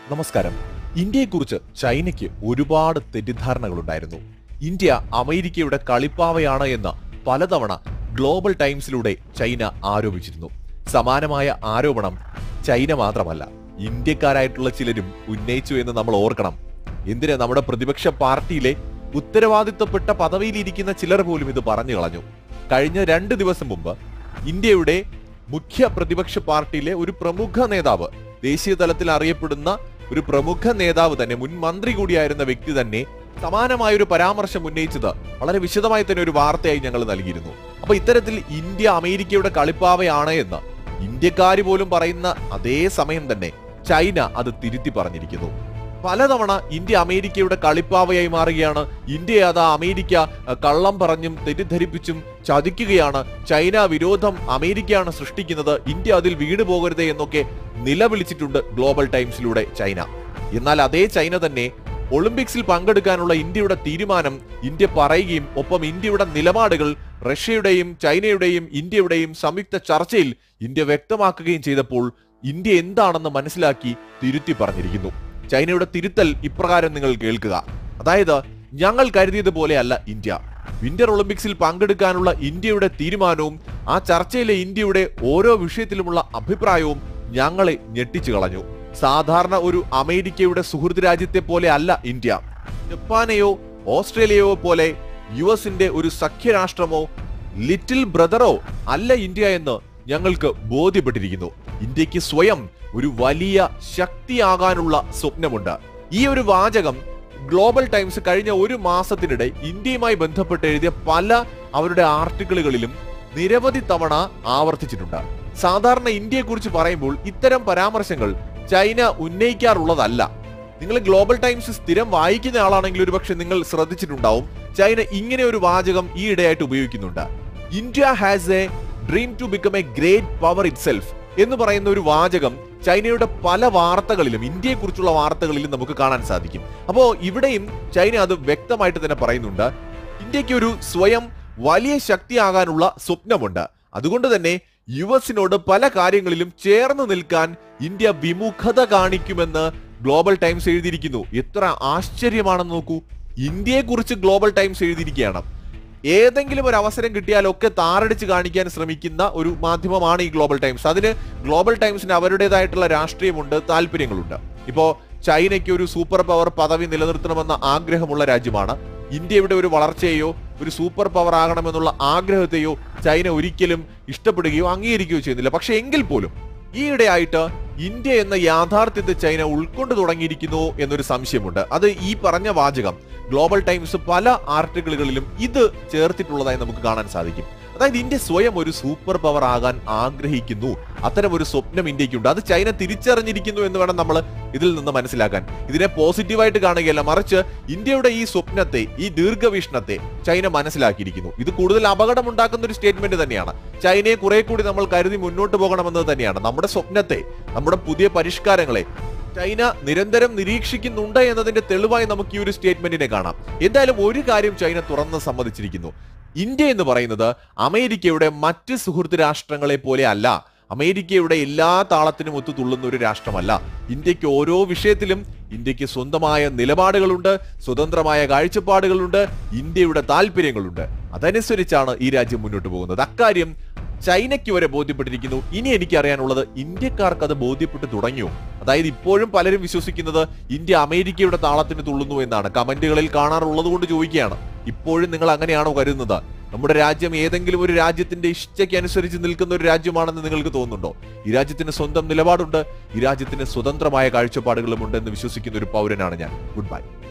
നമസ്കാരം ഇന്ത്യയെക്കുറിച്ച് ചൈനയ്ക്ക് ഒരുപാട് തെറ്റിദ്ധാരണകളുണ്ടായിരുന്നു ഇന്ത്യ അമേരിക്കയുടെ കളിപ്പാവയാണ് എന്ന് പലതവണ ഗ്ലോബൽ ടൈംസിലൂടെ ചൈന ആരോപിച്ചിരുന്നു സമാനമായ ആരോപണം ചൈന മാത്രമല്ല ഇന്ത്യക്കാരായിട്ടുള്ള ചിലരും ഉന്നയിച്ചു എന്ന് നമ്മൾ ഓർക്കണം എന്തിന് നമ്മുടെ പ്രതിപക്ഷ പാർട്ടിയിലെ ഉത്തരവാദിത്വപ്പെട്ട പദവിയിലിരിക്കുന്ന ചിലർ പോലും ഇത് പറഞ്ഞു കളഞ്ഞു കഴിഞ്ഞ രണ്ട് ദിവസം മുമ്പ് ഇന്ത്യയുടെ മുഖ്യ പ്രതിപക്ഷ പാർട്ടിയിലെ ഒരു പ്രമുഖ നേതാവ് ദേശീയ തലത്തിൽ അറിയപ്പെടുന്ന ഒരു പ്രമുഖ നേതാവ് തന്നെ മുൻ മന്ത്രി കൂടിയായിരുന്ന വ്യക്തി തന്നെ സമാനമായ ഒരു പരാമർശം ഉന്നയിച്ചത് വളരെ വിശദമായി തന്നെ ഒരു വാർത്തയായി ഞങ്ങൾ നൽകിയിരുന്നു അപ്പൊ ഇത്തരത്തിൽ ഇന്ത്യ അമേരിക്കയുടെ കളിപ്പാവയാണ് എന്ന് ഇന്ത്യക്കാര് പോലും പറയുന്ന അതേ സമയം തന്നെ ചൈന അത് തിരുത്തി പറഞ്ഞിരിക്കുന്നു പലതവണ ഇന്ത്യ അമേരിക്കയുടെ കളിപ്പാവയായി മാറുകയാണ് ഇന്ത്യ അതാ അമേരിക്ക അഹ്, കള്ളം പറഞ്ഞും തെറ്റിദ്ധരിപ്പിച്ചും ചതിക്കുകയാണ് ചൈന വിരോധം അമേരിക്കയാണ് സൃഷ്ടിക്കുന്നത് ഇന്ത്യ അതിൽ വീണു പോകരുതേ എന്നൊക്കെ നിലവിളിച്ചിട്ടുണ്ട് ഗ്ലോബൽ ടൈംസിലൂടെ ചൈന എന്നാൽ അതേ ചൈന തന്നെ ഒളിമ്പിക്സിൽ പങ്കെടുക്കാനുള്ള ഇന്ത്യയുടെ തീരുമാനം ഇന്ത്യ പറയുകയും ഒപ്പം ഇന്ത്യയുടെ നിലപാടുകൾ റഷ്യയുടെയും ചൈനയുടെയും ഇന്ത്യയുടെയും സംയുക്ത ചർച്ചയിൽ ഇന്ത്യ വ്യക്തമാക്കുകയും ചെയ്തപ്പോൾ ഇന്ത്യ എന്താണെന്ന് മനസ്സിലാക്കി തിരുത്തി പറഞ്ഞിരിക്കുന്നു ചൈനയുടെ തിരുത്തൽ ഇപ്രകാരം നിങ്ങൾ കേൾക്കുക അതായത് ഞങ്ങൾ കരുതിയതുപോലെ അല്ല ഇന്ത്യ വിന്റർ ഒളിമ്പിക്സിൽ പങ്കെടുക്കാനുള്ള ഇന്ത്യയുടെ തീരുമാനവും ആ ചർച്ചയിലെ ഇന്ത്യയുടെ ഓരോ വിഷയത്തിലുമുള്ള അഭിപ്രായവും ഞങ്ങളെ ഞെട്ടിച്ചു കളഞ്ഞു സാധാരണ ഒരു അമേരിക്കയുടെ സുഹൃത്ത് രാജ്യത്തെ പോലെ അല്ല ഇന്ത്യ ജപ്പാനെയോ ഓസ്ട്രേലിയയോ പോലെ യു എസിന്റെ ഒരു സഖ്യരാഷ്ട്രമോ ലിറ്റിൽ ബ്രദറോ അല്ല ഇന്ത്യ എന്ന് ഞങ്ങൾക്ക് ബോധ്യപ്പെട്ടിരിക്കുന്നു ഇന്ത്യക്ക് സ്വയം ഒരു വലിയ ശക്തിയാകാനുള്ള സ്വപ്നമുണ്ട് ഈ ഒരു വാചകം ഗ്ലോബൽ ടൈംസ് കഴിഞ്ഞ ഒരു മാസത്തിനിടെ ഇന്ത്യയുമായി ബന്ധപ്പെട്ട് എഴുതിയ പല അവരുടെ ആർട്ടിക്കിളുകളിലും നിരവധി തവണ ആവർത്തിച്ചിട്ടുണ്ട് സാധാരണ ഇന്ത്യയെക്കുറിച്ച് പറയുമ്പോൾ ഇത്തരം പരാമർശങ്ങൾ ചൈന ഉന്നയിക്കാറുള്ളതല്ല നിങ്ങൾ ഗ്ലോബൽ ടൈംസ് സ്ഥിരം വായിക്കുന്ന ആളാണെങ്കിൽ ഒരുപക്ഷെ നിങ്ങൾ ശ്രദ്ധിച്ചിട്ടുണ്ടാവും ചൈന ഇങ്ങനെ ഒരു വാചകം ഈ ഇടയായിട്ട് ഉപയോഗിക്കുന്നുണ്ട് India has a dream to become a great power itself എന്ന് പറയുന്ന ഒരു വാചകം ചൈനയുടെ പല വാർത്തകളിലും ഇന്ത്യയെക്കുറിച്ചുള്ള വാർത്തകളിലും നമുക്ക് കാണാൻ സാധിക്കും അപ്പോ ഇവിടെയും ചൈന അത് വ്യക്തമായിട്ട് തന്നെ പറയുന്നുണ്ട് ഇന്ത്യക്ക് ഒരു സ്വയം വലിയ ശക്തിയാകാനുള്ള സ്വപ്നമുണ്ട് അതുകൊണ്ട് തന്നെ യു എസിനോട് പല കാര്യങ്ങളിലും ചേർന്ന് നിൽക്കാൻ ഇന്ത്യ വിമുഖത കാണിക്കുമെന്ന് ഗ്ലോബൽ ടൈംസ് എഴുതിയിരിക്കുന്നു എത്ര ആശ്ചര്യമാണെന്ന് നോക്കൂ ഇന്ത്യയെക്കുറിച്ച് ഗ്ലോബൽ ടൈംസ് എഴുതിയിരിക്കുകയാണ് ഏതെങ്കിലും ഒരു അവസരം കിട്ടിയാലൊക്കെ താറടിച്ച് കാണിക്കാൻ ശ്രമിക്കുന്ന ഒരു മാധ്യമമാണ് ഈ ഗ്ലോബൽ ടൈംസ് അതിന് ഗ്ലോബൽ ടൈംസിന് അവരുടേതായിട്ടുള്ള രാഷ്ട്രീയമുണ്ട് താല്പര്യങ്ങളുണ്ട് ഇപ്പോ ചൈനയ്ക്ക് ഒരു സൂപ്പർ പവർ പദവി നിലനിർത്തണമെന്ന ആഗ്രഹമുള്ള രാജ്യമാണ് ഇന്ത്യയുടെ ഒരു വളർച്ചയെയോ ഒരു സൂപ്പർ പവർ ആകണമെന്നുള്ള ആഗ്രഹത്തെയോ ചൈന ഒരിക്കലും ഇഷ്ടപ്പെടുകയോ അംഗീകരിക്കുകയോ ചെയ്യുന്നില്ല പക്ഷെ എങ്കിൽ പോലും ഈയിടെയായിട്ട് ഇന്ത്യ എന്ന യാഥാർത്ഥ്യത്തെ ചൈന ഉൾക്കൊണ്ടു തുടങ്ങിയിരിക്കുന്നു എന്നൊരു സംശയമുണ്ട് അത് ഈ പറഞ്ഞ വാചകം ഗ്ലോബൽ ടൈംസ് പല ആർട്ടിക്കിളുകളിലും ഇത് ചേർത്തിട്ടുള്ളതായി നമുക്ക് കാണാൻ സാധിക്കും അതായത് ഇന്ത്യ സ്വയം ഒരു സൂപ്പർ പവർ ആകാൻ ആഗ്രഹിക്കുന്നു അത്തരം ഒരു സ്വപ്നം ഇന്ത്യക്കുണ്ട് അത് ചൈന തിരിച്ചറിഞ്ഞിരിക്കുന്നു എന്ന് വേണം നമ്മൾ ഇതിൽ നിന്ന് മനസ്സിലാക്കാൻ ഇതിനെ പോസിറ്റീവായിട്ട് കാണുകയല്ല മറിച്ച് ഇന്ത്യയുടെ ഈ സ്വപ്നത്തെ ഈ ദീർഘവീക്ഷണത്തെ ചൈന മനസ്സിലാക്കിയിരിക്കുന്നു ഇത് കൂടുതൽ അപകടമുണ്ടാക്കുന്ന ഒരു സ്റ്റേറ്റ്മെന്റ് തന്നെയാണ് ചൈനയെ കുറെ കൂടി നമ്മൾ കരുതി മുന്നോട്ട് പോകണമെന്നത് തന്നെയാണ് നമ്മുടെ സ്വപ്നത്തെ നമ്മുടെ പുതിയ പരിഷ്കാരങ്ങളെ ചൈന നിരന്തരം നിരീക്ഷിക്കുന്നുണ്ട് എന്നതിന്റെ തെളിവായി നമുക്ക് ഈ ഒരു സ്റ്റേറ്റ്മെന്റിനെ കാണാം എന്തായാലും ഒരു കാര്യം ചൈന തുറന്ന് സമ്മതിച്ചിരിക്കുന്നു ഇന്ത്യ എന്ന് പറയുന്നത് അമേരിക്കയുടെ മറ്റ് സുഹൃത്ത് രാഷ്ട്രങ്ങളെ പോലെ അല്ല അമേരിക്കയുടെ എല്ലാ താളത്തിനും ഒത്തു തുള്ളുന്ന ഒരു രാഷ്ട്രമല്ല ഇന്ത്യക്ക് ഓരോ വിഷയത്തിലും ഇന്ത്യക്ക് സ്വന്തമായ നിലപാടുകളുണ്ട് സ്വതന്ത്രമായ കാഴ്ചപ്പാടുകളുണ്ട് ഇന്ത്യയുടെ താല്പര്യങ്ങളുണ്ട് അതനുസരിച്ചാണ് ഈ രാജ്യം മുന്നോട്ട് പോകുന്നത് അക്കാര്യം ചൈനയ്ക്ക് വരെ ബോധ്യപ്പെട്ടിരിക്കുന്നു ഇനി എനിക്ക് അറിയാനുള്ളത് ഇന്ത്യക്കാർക്ക് അത് ബോധ്യപ്പെട്ടു തുടങ്ങിയോ അതായത് ഇപ്പോഴും പലരും വിശ്വസിക്കുന്നത് ഇന്ത്യ അമേരിക്കയുടെ താളത്തിന് തുള്ളുന്നു എന്നാണ് കമന്റുകളിൽ കാണാറുള്ളത് കൊണ്ട് ചോദിക്കുകയാണ് ഇപ്പോഴും നിങ്ങൾ അങ്ങനെയാണോ കരുതുന്നത് നമ്മുടെ രാജ്യം ഏതെങ്കിലും ഒരു രാജ്യത്തിന്റെ ഇഷ്ടയ്ക്ക് അനുസരിച്ച് നിൽക്കുന്ന ഒരു രാജ്യമാണെന്ന് നിങ്ങൾക്ക് തോന്നുന്നുണ്ടോ ഈ രാജ്യത്തിന് സ്വന്തം നിലപാടുണ്ട് ഈ രാജ്യത്തിന് സ്വതന്ത്രമായ കാഴ്ചപ്പാടുകളും ഉണ്ട് എന്ന് വിശ്വസിക്കുന്ന ഒരു പൗരനാണ് ഞാൻ ഗുഡ് ബൈ